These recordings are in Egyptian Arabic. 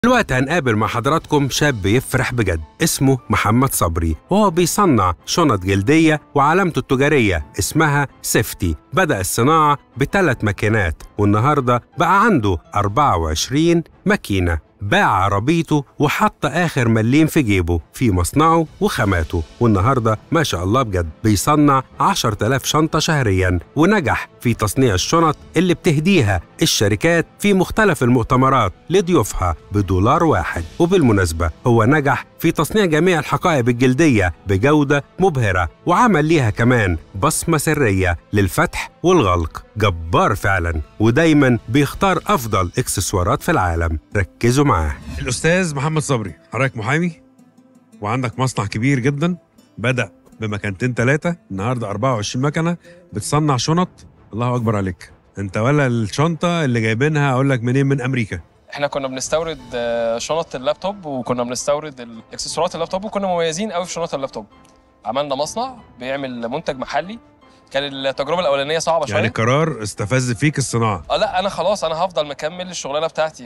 دلوقتي هنقابل مع حضراتكم شاب يفرح بجد اسمه محمد صبري وهو بيصنع شنط جلدية وعلامته التجارية اسمها سيفتي بدأ الصناعة بثلاث ماكينات والنهاردة بقى عنده 24 ماكينة باع عربيته وحط آخر مليم في جيبه في مصنعه وخاماته والنهاردة ما شاء الله بجد بيصنع 10000 شنطة شهريا ونجح في تصنيع الشنط اللي بتهديها الشركات في مختلف المؤتمرات لضيوفها بدولار واحد وبالمناسبة هو نجح في تصنيع جميع الحقائب الجلدية بجودة مبهرة وعمل ليها كمان بصمة سرية للفتح والغلق جبار فعلا ودايما بيختار أفضل إكسسوارات في العالم ركزوا معاه الأستاذ محمد صبري حضرتك محامي وعندك مصنع كبير جدا بدأ بمكانتين ثلاثة النهاردة 24 مكنة بتصنع شنط الله أكبر عليك انت ولا الشنطة اللي جايبينها أقول لك منين من أمريكا احنا كنا بنستورد آه، شنط اللابتوب وكنا بنستورد الاكسسوارات اللابتوب وكنا مميزين قوي في شنط اللابتوب عملنا مصنع بيعمل منتج محلي كان التجربه الاولانيه صعبه شويه يعني قرار استفز فيك الصناعة اه لا انا خلاص انا هفضل مكمل الشغلانه بتاعتي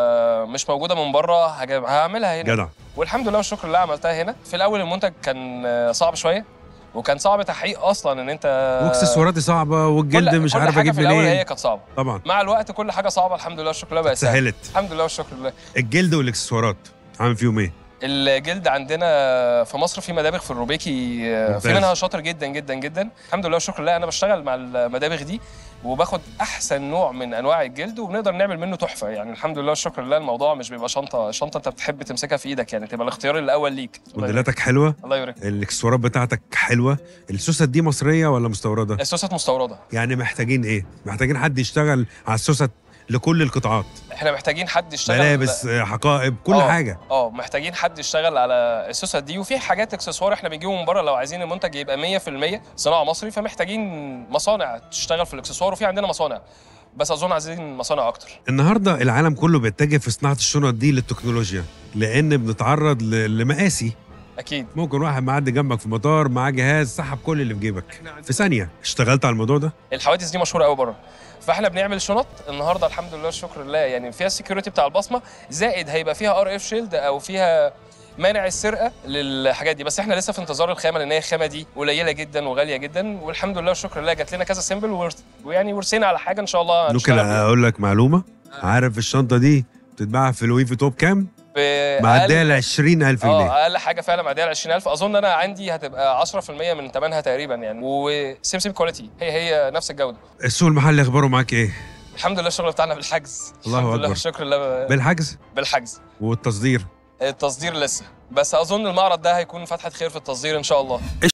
فمش موجوده من بره هجيب- هعملها هنا جدع والحمد لله والشكر لله عملتها هنا في الاول المنتج كان آه، صعب شويه وكان صعب تحقيق اصلا ان انت واكسسواراتي صعبة والجلد كل- مش كل عارف حاجة اجيب في الاول هي منين كانت صعبه طبعا مع الوقت كل حاجه صعبه الحمد لله والشكر لله بقت سهله سهلت الحمد لله والشكر لله الجلد والاكسسوارات عامل فيهم ايه؟ الجلد عندنا في مصر في مدابغ في الروبيكي آه، في ممتاز. منها شاطر جدا جدا جدا الحمد لله والشكر لله انا بشتغل مع المدابغ دي وباخد احسن نوع من انواع الجلد وبنقدر نعمل منه تحفه يعني الحمد لله والشكر لله الموضوع مش بيبقى شنطه شنطه انت بتحب تمسكها في ايدك يعني تبقى الاختيار الاول ليك الله يبارك. موديلاتك حلوة الله يبارك الاكسسوارات بتاعتك حلوة السوست دي مصرية ولا مستوردة؟ السوست مستورده يعني محتاجين ايه؟ محتاجين حد يشتغل على السوست لكل القطاعات احنا محتاجين حد يشتغل ملابس آه، حقائب كل آه. حاجة اه محتاجين حد يشتغل على السوست دي وفي حاجات اكسسوار احنا بنجيبه من بره لو عايزين المنتج يبقى 100% صناعه مصري فمحتاجين مصانع تشتغل في الاكسسوار وفي عندنا مصانع بس اظن عايزين مصانع اكتر النهاردة العالم كله بيتجه في صناعة الشنط دي للتكنولوجيا لأن بنتعرض ل- لمقاسي اكيد ممكن واحد معدي جنبك في مطار معاه جهاز سحب كل اللي في جيبك في ثانية اشتغلت على الموضوع ده؟ الحوادث دي مشهوره قوي بره فاحنا بنعمل شنط النهارده الحمد لله والشكر لله يعني فيها السكيورتي بتاع البصمه زائد هيبقى فيها ار اف شيلد او فيها مانع السرقه للحاجات دي بس احنا لسه في انتظار الخامه لان هي الخامه دي قليله جدا وغاليه جدا والحمد لله والشكر لله جات لنا كذا سيمبل ورث- ويعني ورثينا على حاجه ان شاء الله ممكن هنشتغل بيها. أقول لك معلومة عارف الشنطة دي بتتباع في لوي فيتوب كام؟ بأقل- معدية ل 20000 جنيه اه اقل حاجه فعلا معديه ال 20000 اظن انا عندي هتبقى 10% من ثمنها تقريبا يعني وسيم سيم كواليتي هي هي نفس الجوده السوق المحلي اخباره معاك ايه؟ الحمد لله الشغل بتاعنا بالحجز الله الحمد أكبر. لله والشكر لله بالحجز بالحجز والتصدير التصدير لسه بس اظن المعرض ده هيكون فتحه خير في التصدير ان شاء الله